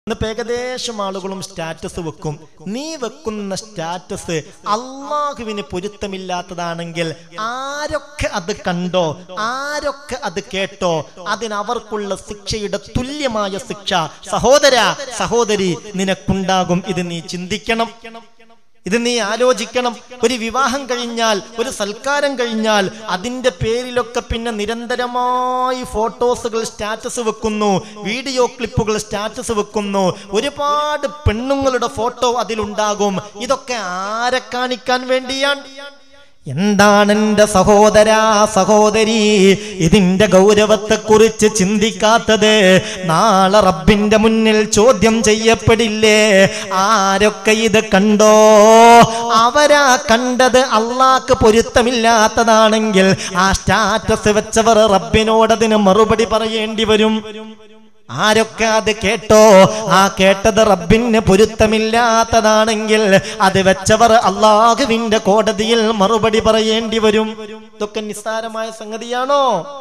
ഇന്നിപ്പോ ഏകദേശം ആളുകളും സ്റ്റാറ്റസ് വെക്കും നീ വെക്കുന്ന സ്റ്റാറ്റസ് അള്ളാഹുവിന് പൊരുത്തമില്ലാത്തതാണെങ്കിൽ ആരൊക്കെ അത് കണ്ടോ ആരൊക്കെ അത് കേട്ടോ അതിനവർക്കുള്ള ശിക്ഷയുടെ തുല്യമായ ശിക്ഷ സഹോദര സഹോദരി നിനക്കുണ്ടാകും ഇത് നീ ചിന്തിക്കണം ഇത് നീ ആലോചിക്കണം ഒരു വിവാഹം കഴിഞ്ഞാൽ ഒരു സൽക്കാരം കഴിഞ്ഞാൽ അതിന്റെ പേരിലൊക്കെ പിന്നെ നിരന്തരമായി ഫോട്ടോസുകൾ സ്റ്റാറ്റസ് വെക്കുന്നു വീഡിയോ ക്ലിപ്പുകൾ സ്റ്റാറ്റസ് വെക്കുന്നു ഒരുപാട് പെണ്ണുങ്ങളുടെ ഫോട്ടോ അതിലുണ്ടാകും ഇതൊക്കെ ആരെ കാണിക്കാൻ വേണ്ടിയാണ് എന്താണ് എന്റെ സഹോദരാ സഹോദരി ഇതിന്റെ ഗൗരവത്തെക്കുറിച്ച് ചിന്തിക്കാത്തത് നാളെ റബ്ബിന്റെ മുന്നിൽ ചോദ്യം ചെയ്യപ്പെടില്ലേ ആരൊക്കെ ഇത് കണ്ടോ അവരാ കണ്ടത് അള്ളാക്ക് പൊരുത്തമില്ലാത്തതാണെങ്കിൽ ആ സ്റ്റാറ്റസ് വെച്ചവർ റബ്ബിനോടതിന് മറുപടി പറയേണ്ടി വരും ആരൊക്കെ അത് കേട്ടോ ആ കേട്ടത് റബ്ബിന് പൊരുത്തമില്ലാത്തതാണെങ്കിൽ അത് വെച്ചവർ അള്ളാഹുവിന്റെ കോടതിയിൽ മറുപടി പറയേണ്ടി വരും ഇതൊക്കെ നിസ്സാരമായ സംഗതിയാണോ